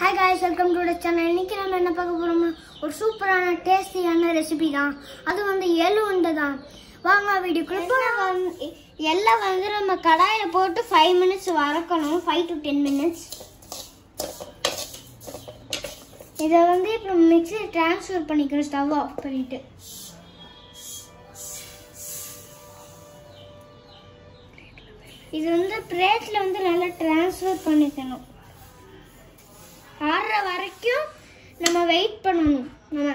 hi guys welcome to channel இன்னைக்கு நம்ம என்ன பார்க்க போறோம்னா ஒரு சூப்பரான டேஸ்டியான ரெசிபி தான் அது வந்து எள்ளு உண்டை தான் வாங்க வீடியோக்குள்ள வந்து எல்லாம் வந்து நம்ம கடாயில் போட்டு ஃபைவ் மினிட்ஸ் வறக்கணும் ஃபைவ் டு டென் மினிட்ஸ் இதை வந்து இப்போ மிக்ஸி ட்ரான்ஸ்ஃபர் பண்ணிக்கணும் ஸ்டவ் ஆஃப் பண்ணிட்டு இது வந்து பிளேட்ல வந்து நல்லா ட்ரான்ஸ்ஃபர் பண்ணிக்கணும் ஆறுற வரைக்கும் நம்ம வெயிட் பண்ணணும் நம்ம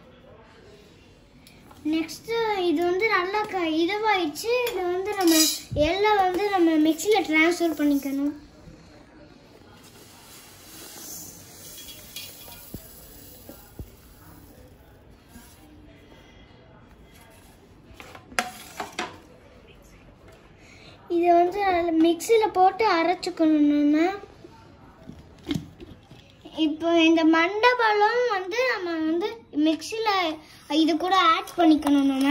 நெக்ஸ்ட்டு இது வந்து நல்லா க இதுவாயிடுச்சு இது வந்து நம்ம எல்லாம் வந்து நம்ம மிக்சியில் ட்ரான்ஸ்ஃபர் பண்ணிக்கணும் இதை வந்து மிக்சியில் போட்டு அரைச்சிக்கணும் நம்ம இப்போ இந்த மண்டபலம் வந்து நம்ம வந்து மிக்சியில் இது கூட ஆட் பண்ணிக்கணும் நம்ம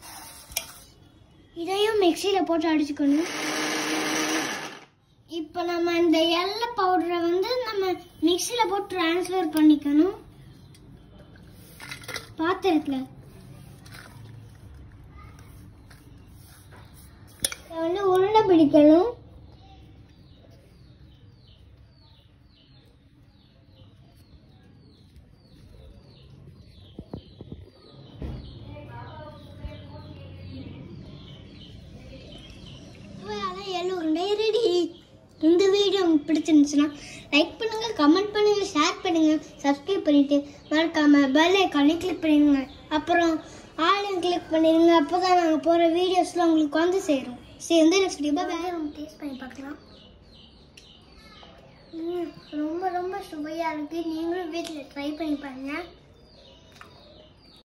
இதையும் மிக்சியில் போட்டு அடிச்சுக்கணும் இப்போ நம்ம இந்த எல்ல பவுடரை வந்து நம்ம மிக்சியில் போட்டு ட்ரான்ஸ்ஃபர் பண்ணிக்கணும் பாத்திரத்தில் இதை வந்து உருண்டை பிடிக்கணும் அதான் எள்ளு உருண்டை ரெடி இந்த வீடியோ உங்களுக்கு பிடிச்சிருந்துச்சுன்னா லைக் பண்ணுங்க கமெண்ட் பண்ணுங்க ஷேர் பண்ணுங்க சப்ஸ்கிரைப் பண்ணிட்டு மறக்காம பெல் ஐக்கானே கிளிக் பண்ணிடுங்க அப்புறம் ஆலையும் கிளிக் பண்ணிடுங்க அப்போ தான் நாங்கள் போகிற வீடியோஸ்லாம் உங்களுக்கு வந்து சேரும் சரி வந்து நெக்ஸ்ட் வீடியோ பாய் டேஸ்ட் பண்ணி பார்க்கலாம் ம், ரொம்ப ரொம்ப சுவையாக இருக்குது நீங்களும் வீட்டில் ட்ரை பண்ணி பாருங்கள்